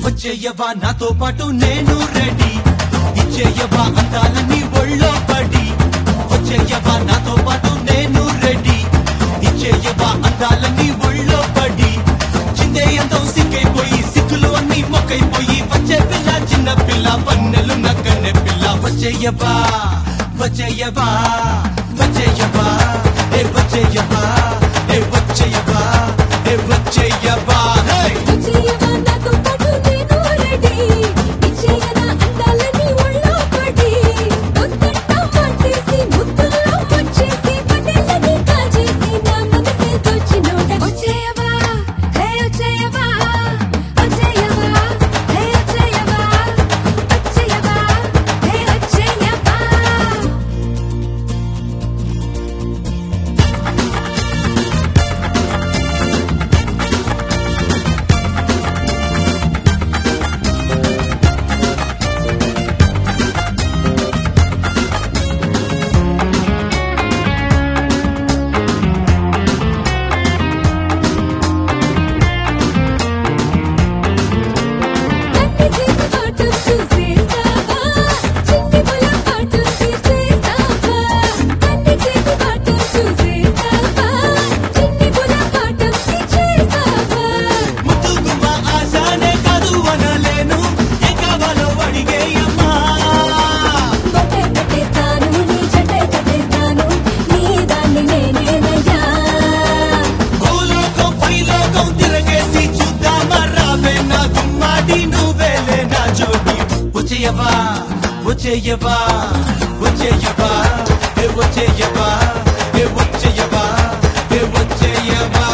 వచ్చేయవా నాతో పాటు నేను రెడీ ఇచ్చేయవా అందాలని ఒళ్ళో పడి వచ్చేయవా నాతో పాటు నేను రెడీ ఇచ్చేయవా అందాలని ఒళ్ళో పడి చిందే ఎంతో సిక్కైపోయి సిక్కులు అన్ని మొక్కైపోయి వచ్చే పిల్ల చిన్న పిల్ల పన్నెలు నక్కనే పిల్ల వచ్చేయవా వచ్చేయవా వచ్చేయవా ఏ వచ్చేయవా ఏ వచ్చేయవా ఏ వచ్చేయవా హే వచ్చేయవా నాతో పాటు నేను రెడీ ఇచ్చేయనా అందాలని ఒళ్ళో పడి ముద్దట పట్టేసి ముద్దుల్లో వచ్చేసి పటేళ్ళని కాజేసి నా మనసే దోచినోడ వచ్చేయవా హే వచ్చేయవా వచ్చేయవా హే వచ్చేయవా వచ్చేయవా హే వచ్చేయవా కన్ని చేతి పాఠం చూసేస్తావా చిట్టి బుల పాఠం తీర్చేస్తావా కన్ని చేతి పాఠం చూసేస్తావా చిట్టి బుల పాఠం తీర్చేస్తావా ముద్దు గుమ్మ ఆశానే కాదు అనలేను ఏ కావాలో అడిగేయమ్మా బొట్టే పెట్టేస్తాను నీ జటే కట్టేస్తాను నీ దాన్ని నేనేనయ్యా భూలోకం పైలోకం తిరగేసి చూద్దామా రావే నా గుమ్మాడి నువ్వేలే నా జోడి వచ్చేయవా వచ్చేయవా వచ్చేయవా ఏ వచ్చేయవా ఏ వచ్చేయవా ఏ వచ్చేయవా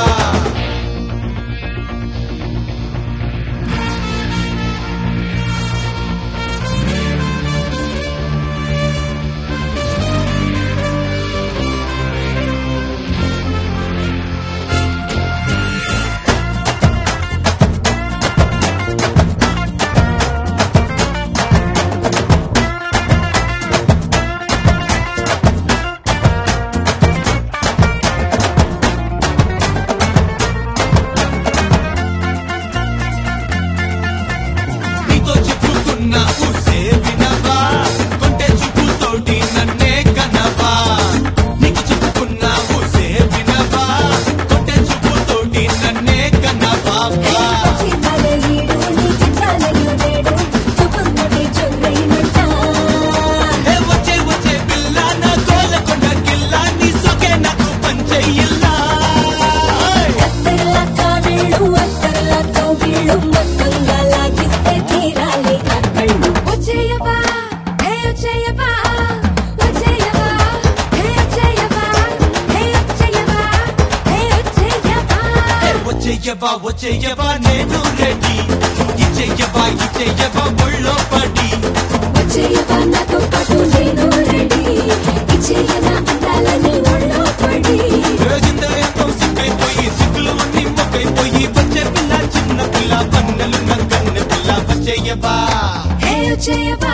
నీతో చెప్పుకున్న ఊసే వినవా కొంటే చూపుతోటి నన్నే కనవా నీకు చెప్పుకున్న ఊసే వినవా కొంటే చూపుతోటి నన్నే కనవా చిన్నలే ఈడు నీ చిన్నాలయ్యో నేడు చూపుతోటి చొర్రైనట్టా ఏ వచ్చే వచ్చే పిల్ల నా గోలకొండ కిల్ల నీ సొకే నాకు పంచెయ్యిల్లా కత్తెరల కావిళ్ళు అత్తర్ల కౌగిళ్ళు మొత్తంగా లాగిస్తే తీరాలి ఆ కళ్ళు వచ్చేయవా హే వచ్చేయవా వచ్చేయవా హే వచ్చేయవా హే వచ్చేయవా హే వచ్చేయవా వచ్చేయవా వచ్చేయవా నేను రెడీ ఇచ్చేయవా ఇచ్చేయవా ఒళ్ళో పడి వచ్చేయవా నాతో పాటు నేను రెడీ ఇచ్చేయనా అందాలని ఒళ్ళో పడి రోజుందరతో సిక్కైపోయి సిక్కులు అన్ని మొక్కైపోయి వచ్చే పిల్ల చిన్న పిల్ల పన్నెలు నక్కన్న పిల్ల వచ్చేయవా హే వచ్చేయవా